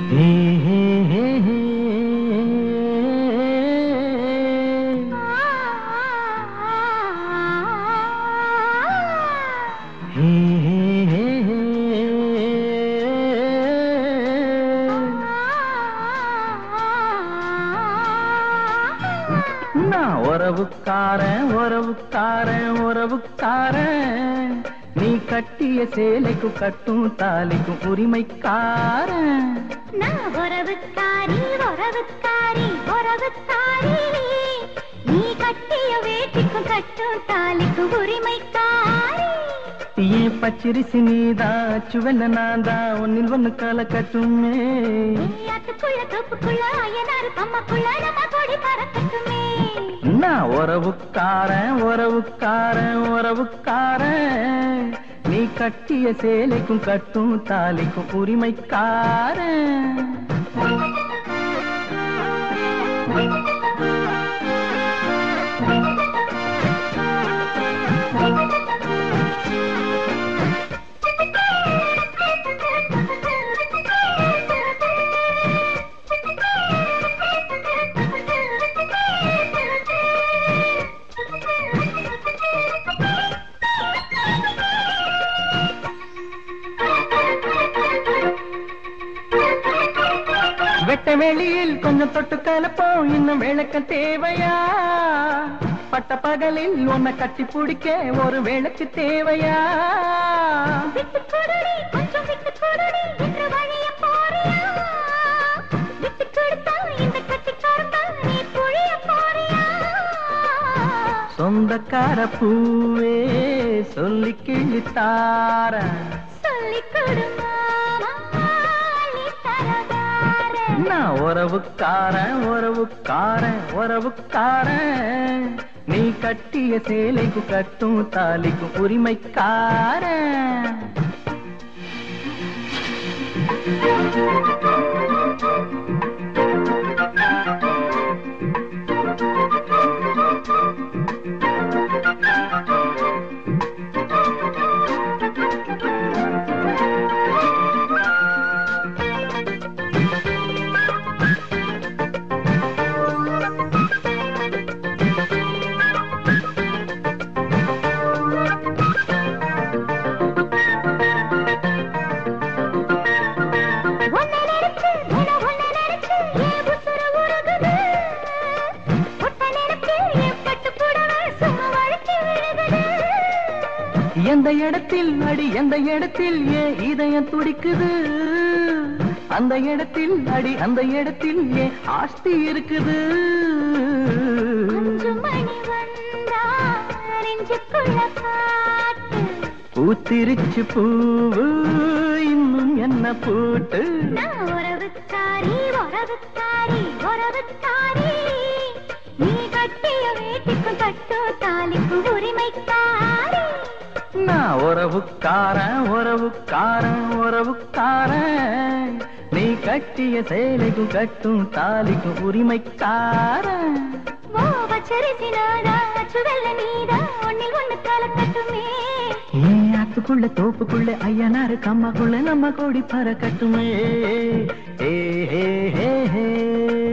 ஹே, ஹே, ஹே, ஹே. ஹே, ஹே, ஹே, ஹே. நான் உறவுக்காரன் உறவுக்காரன் உறவுக்காரன் நீ கட்டிய சேலைக்கு கட்டும் தாலிக்கும் உரிமைக்காரன் நான் உறவுக்காரி உறவுக்காரி உறவுக்காரி நீ கட்டிய வேட்டிக்கும் கட்டும் தாலிக்கும் உரிமைக்காரி ஏன் பச்சரிசி நீதான் சுவெண்ண நான் தான் ஒன்னில் ஒண்ணு கால கட்டுமே அதுக்குள்ள தொப்புக்குள்ள அயனாரு அம்மாக்குள்ள நம்ம கொடி பறக்கட்டுமே நான் உறவுக்காரன் உறவுக்காரன் உறவுக்காரன் நீ கட்டிய சேலைக்கும் கட்டும் தாலிக்கும் உரிமைக்காரன் வெட்ட வெளியில் கொஞ்சம் தொட்டு கலப்போம் இன்னும் விளக்க தேவையா பட்ட பகலில் உன்னை கட்டி பிடிக்க ஒரு விளக்கு தேவையா விட்டு கொடுடி கொஞ்சம் விட்டு கொடுடி என்று வழிய போறியா விட்டு கொடுத்தா இந்த கட்டிக்காரத்தா நீ புழிய போறியா சொந்தக்கார பூவே சொல்லி கிழித்தார சொல்லிக் கொடு மாமா, நீ தரதார. நான் உறவுக்காரன் உறவுக்காரன் உறவுக்காரன் நீ கட்டிய சேலைக்கு கட்டும் தாலிக்கும் உரிமைக்காரன் உன்னை நினைச்சு, தினம் உன்னை நினைச்சு, என் உசுரு உருகுது. உன்னை நினைச்சு, என் பட்டுப் புடவை சும்மா வழுக்கி விழுகுது. எந்த இடத்தில் அடி எந்த இடத்தில் ஏன் இதயம் துடிக்குது அந்த இடத்தில் அடி அந்த இடத்தில் ஏன் ஆஸ்தி இருக்குது அஞ்சு மணி வந்தா நெஞ்சுக்குள்ள பாட்டு பூத்திருச்சு பூவு இன்னும் என்ன பூட்டு நான் உறவுக்காரி உறவுக்காரி உறவுக்காரி நீ கட்டிய வீட்டுக்கும் கட்டு தாலிக்கும் உரிமைக்காரி நான் உறவுக்காரன் உறவுக்காரன் உறவுக்காரன் நீ கட்டிய சேலைக்கும் கட்டும் தாலிக்கும் உரிமைக்காரன் ஓ பச்சரிசி நாடா சுவெல்ல நீடா ஒன்னில் ஒண்ணு கலக்கட்டுமே ஏன் ஆத்துக்குள்ள தோப்புக்குள்ள ஐயனாரு கம்மாக்குள்ள நம்ம கோடி பறக்கட்டுமே ஏ ஹே ஹே ஹே